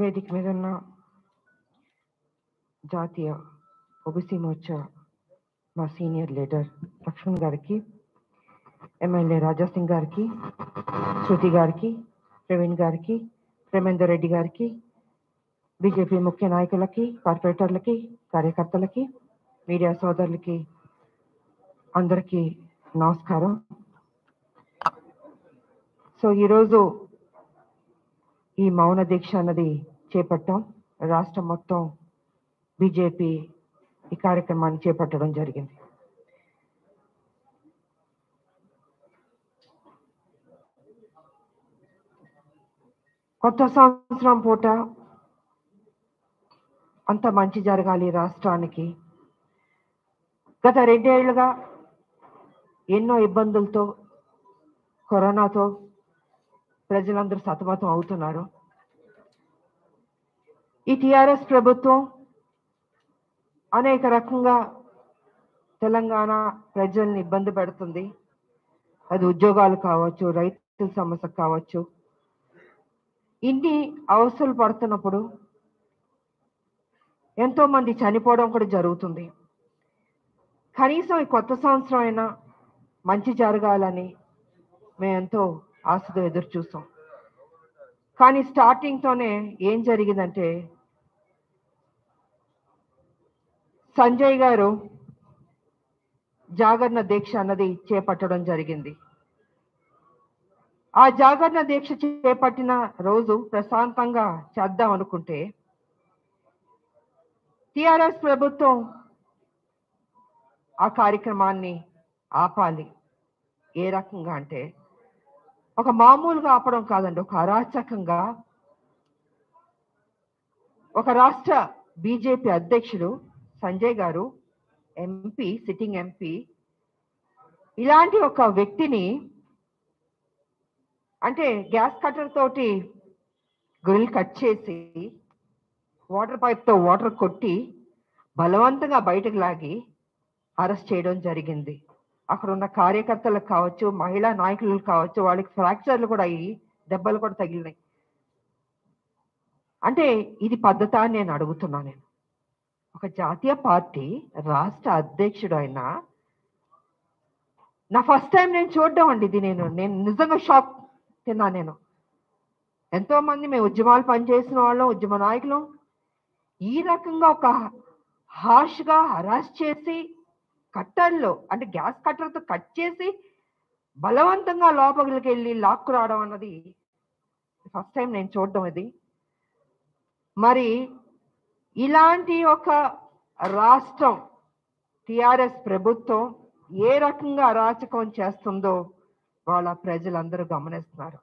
వేదిక మీద ఉన్న జాతీయ ఓబీసీ మోర్చా మా సీనియర్ లీడర్ లక్ష్మణ్ గారికి ఎమ్మెల్యే రాజాసింగ్ గారికి శృతి గారికి ప్రవీణ్ గారికి ప్రేమేందర్ రెడ్డి గారికి బీజేపీ ముఖ్య నాయకులకి కార్పొరేటర్లకి కార్యకర్తలకి మీడియా సోదరులకి అందరికీ నమస్కారం సో ఈరోజు ఈ మౌన దీక్ష అన్నది చేపట్టాం రాష్ట్రం మొత్తం బీజేపీ ఈ కార్యక్రమాన్ని చేపట్టడం జరిగింది కొత్త సంవత్సరం పూట అంత మంచి జరగాలి రాష్ట్రానికి గత రెండేళ్లుగా ఎన్నో ఇబ్బందులతో కరోనాతో ప్రజలందరూ సతమతం అవుతున్నారు ఈ టిఆర్ఎస్ ప్రభుత్వం అనేక రకంగా తెలంగాణ ప్రజల్ని ఇబ్బంది పెడుతుంది అది ఉద్యోగాలు కావచ్చు రైతుల సమస్య కావచ్చు ఇన్ని అవసరాలు పడుతున్నప్పుడు ఎంతో మంది చనిపోవడం కూడా జరుగుతుంది కనీసం ఈ కొత్త సంవత్సరం అయినా మంచి జరగాలని మేము ఎంతో ఆశతో ఎదురు చూసాం కానీ స్టార్టింగ్తోనే ఏం జరిగిందంటే సంజయ్ గారు జాగరణ దీక్ష అన్నది చేపట్టడం జరిగింది ఆ జాగరణ దీక్ష చేపట్టిన రోజు ప్రశాంతంగా చేద్దాం అనుకుంటే టిఆర్ఎస్ ప్రభుత్వం ఆ కార్యక్రమాన్ని ఆపాలి ఏ రకంగా అంటే ఒక మామూలుగా ఆపడం కాదండి ఒక అరాచకంగా ఒక రాష్ట్ర బీజేపీ అధ్యక్షుడు సంజయ్ గారు ఎంపీ సిట్టింగ్ ఎంపీ ఇలాంటి ఒక వ్యక్తిని అంటే గ్యాస్ కట్టర్ తోటి గ్రిల్ కట్ చేసి వాటర్ పైప్తో వాటర్ కొట్టి బలవంతంగా బయటకు లాగి అరెస్ట్ చేయడం జరిగింది అక్కడ ఉన్న కార్యకర్తలకు కావచ్చు మహిళా నాయకులు కావచ్చు వాళ్ళకి ఫ్రాక్చర్లు కూడా అయ్యి దెబ్బలు కూడా తగిలినాయి అంటే ఇది పద్ధత అని నేను అడుగుతున్నా నేను ఒక జాతీయ పార్టీ రాష్ట్ర అధ్యక్షుడు అయిన నా ఫస్ట్ టైం నేను చూడడం అండి ఇది నేను నేను నిజంగా షాక్ తిన్నా నేను ఎంతో మంది మేము ఉద్యమాలు పనిచేసిన వాళ్ళం ఉద్యమ నాయకులం ఈ రకంగా ఒక హార్ష్గా హరాస్ చేసి కట్టర్లో అంటే గ్యాస్ కట్టర్తో కట్ చేసి బలవంతంగా లోపలికి వెళ్ళి లాక్కు రావడం అన్నది ఫస్ట్ టైం నేను చూడడం ఇది మరి ఇలాంటి ఒక రాష్ట్రం టిఆర్ఎస్ ప్రభుత్వం ఏ రకంగా అరాచకం చేస్తుందో వాళ్ళ ప్రజలందరూ గమనిస్తున్నారు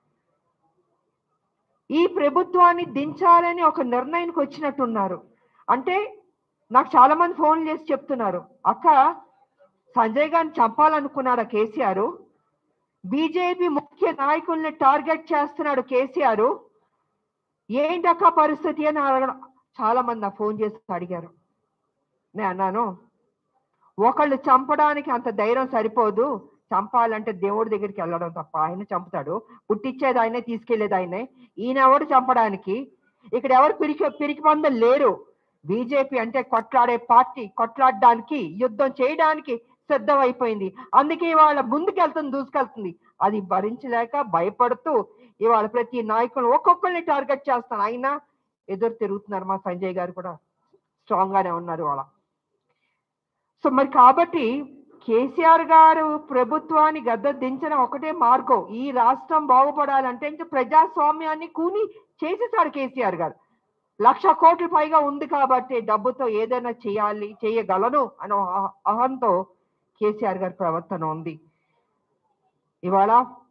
ఈ ప్రభుత్వాన్ని దించాలని ఒక నిర్ణయానికి వచ్చినట్టున్నారు అంటే నాకు చాలా మంది ఫోన్ చేసి చెప్తున్నారు అక్క సంజయ్ గారిని చంపాలనుకున్నాడా కేసీఆర్ బీజేపీ ముఖ్య నాయకుల్ని టార్గెట్ చేస్తున్నాడు కేసీఆర్ ఏంటక్క పరిస్థితి అని అడగడం చాలా మంది నాకు ఫోన్ చేసి అడిగారు నేను అన్నాను ఒకళ్ళు చంపడానికి అంత ధైర్యం సరిపోదు చంపాలంటే దేవుడి దగ్గరికి వెళ్ళడం తప్ప ఆయన చంపుతాడు పుట్టించేది ఆయనే తీసుకెళ్లేది ఆయనే ఈయన ఎవడు చంపడానికి ఇక్కడ ఎవరు పిరికి పిరికి మందలు లేరు బీజేపీ అంటే కొట్లాడే పార్టీ కొట్లాడడానికి యుద్ధం చేయడానికి సిద్ధమైపోయింది అందుకే ఇవాళ ముందుకెళ్తుంది దూసుకెళ్తుంది అది భరించలేక భయపడుతూ ఇవాళ ప్రతి నాయకులు ఒక్కొక్కరిని టార్గెట్ చేస్తాను అయినా ఎదురు తిరుగుతున్నారు మా సంజయ్ గారు కూడా స్ట్రాంగ్ గానే ఉన్నారు వాళ్ళ సో మరి కాబట్టి కేసీఆర్ గారు ప్రభుత్వాన్ని గద్ద దించడం ఒకటే మార్గం ఈ రాష్ట్రం బాగుపడాలంటే ఇంకా ప్రజాస్వామ్యాన్ని కూని చేసేసాడు కేసీఆర్ గారు లక్ష కోట్ల పైగా ఉంది కాబట్టి డబ్బుతో ఏదైనా చేయాలి చేయగలను అనే అహ- అహంతో కేసీఆర్ గారి ప్రవర్తన ఉంది ఇవాళ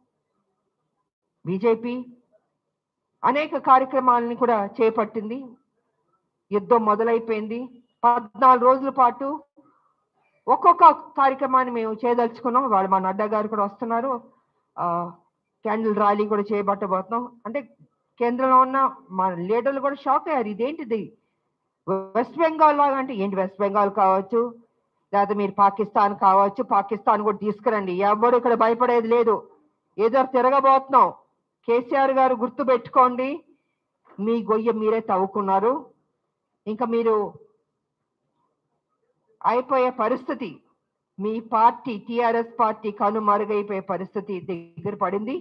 బీజేపీ అనేక కార్యక్రమాలని కూడా చేపట్టింది యుద్ధం మొదలైపోయింది పద్నాలుగు రోజుల పాటు ఒక్కొక్క కార్యక్రమాన్ని మేము చేయదలుచుకున్నాం వాళ్ళు మా నడ్డా గారు కూడా వస్తున్నారు ఆ క్యాండిల్ ర్యాలీ కూడా చేయబట్టబోతున్నాం అంటే కేంద్రంలో ఉన్న మా లీడర్లు కూడా షాక్ అయ్యారు ఇదేంటిది వెస్ట్ బెంగాల్ లాగా అంటే ఏంటి వెస్ట్ బెంగాల్ కావచ్చు లేకపోతే మీరు పాకిస్తాన్ కావచ్చు పాకిస్తాన్ కూడా తీసుకురండి ఎవరు ఇక్కడ భయపడేది లేదు ఏదో తిరగబోతున్నాం కేసీఆర్ గారు గుర్తు పెట్టుకోండి మీ గొయ్య మీరే తవ్వుకున్నారు ఇంకా మీరు అయిపోయే పరిస్థితి మీ పార్టీ టిఆర్ఎస్ పార్టీ కనుమరుగైపోయే పరిస్థితి దగ్గర పడింది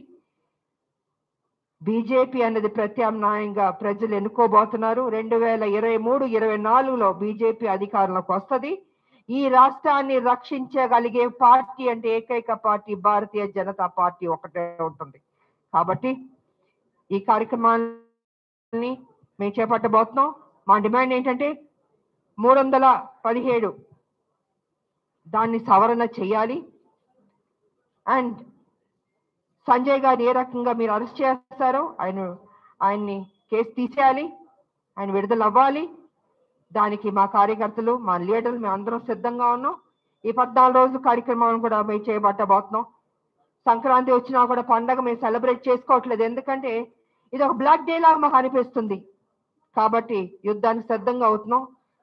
బీజేపీ అన్నది ప్రత్యామ్నాయంగా ప్రజలు ఎన్నుకోబోతున్నారు రెండు వేల ఇరవై మూడు ఇరవై నాలుగులో బీజేపీ అధికారంలోకి వస్తుంది ఈ రాష్ట్రాన్ని రక్షించగలిగే పార్టీ అంటే ఏకైక పార్టీ భారతీయ జనతా పార్టీ ఒకటే ఉంటుంది కాబట్టి ఈ కార్యక్రమాన్ని మేము చేపట్టబోతున్నాం మా డిమాండ్ ఏంటంటే మూడు వందల పదిహేడు దాన్ని సవరణ చేయాలి అండ్ సంజయ్ గారిని ఏ రకంగా మీరు అరెస్ట్ చేస్తారో ఆయన ఆయన్ని కేసు తీసేయాలి ఆయన విడుదల అవ్వాలి దానికి మా కార్యకర్తలు మా లీడర్లు మేము అందరం సిద్ధంగా ఉన్నాం ఈ పద్నాలుగు రోజుల కార్యక్రమాలను కూడా మేము చేపట్టబోతున్నాం సంక్రాంతి వచ్చినా కూడా పండగ మేము సెలబ్రేట్ చేసుకోవట్లేదు ఎందుకంటే ఇది ఒక బ్లాక్ డే లాగా మాకు అనిపిస్తుంది కాబట్టి యుద్ధానికి సిద్ధంగా అవుతున్నాం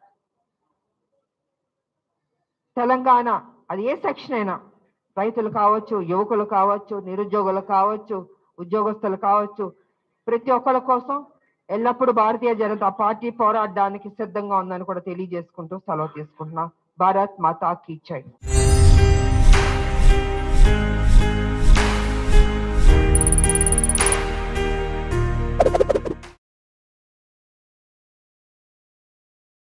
తెలంగాణ అది ఏ సెక్షన్ అయినా రైతులు కావచ్చు యువకులు కావచ్చు నిరుద్యోగులు కావచ్చు ఉద్యోగస్తులు కావచ్చు ప్రతి ఒక్కరి కోసం ఎల్లప్పుడూ భారతీయ జనతా పార్టీ పోరాడడానికి సిద్ధంగా ఉందని కూడా తెలియజేసుకుంటూ సెలవు తీసుకుంటున్నా భారత్ మాతా కీ జై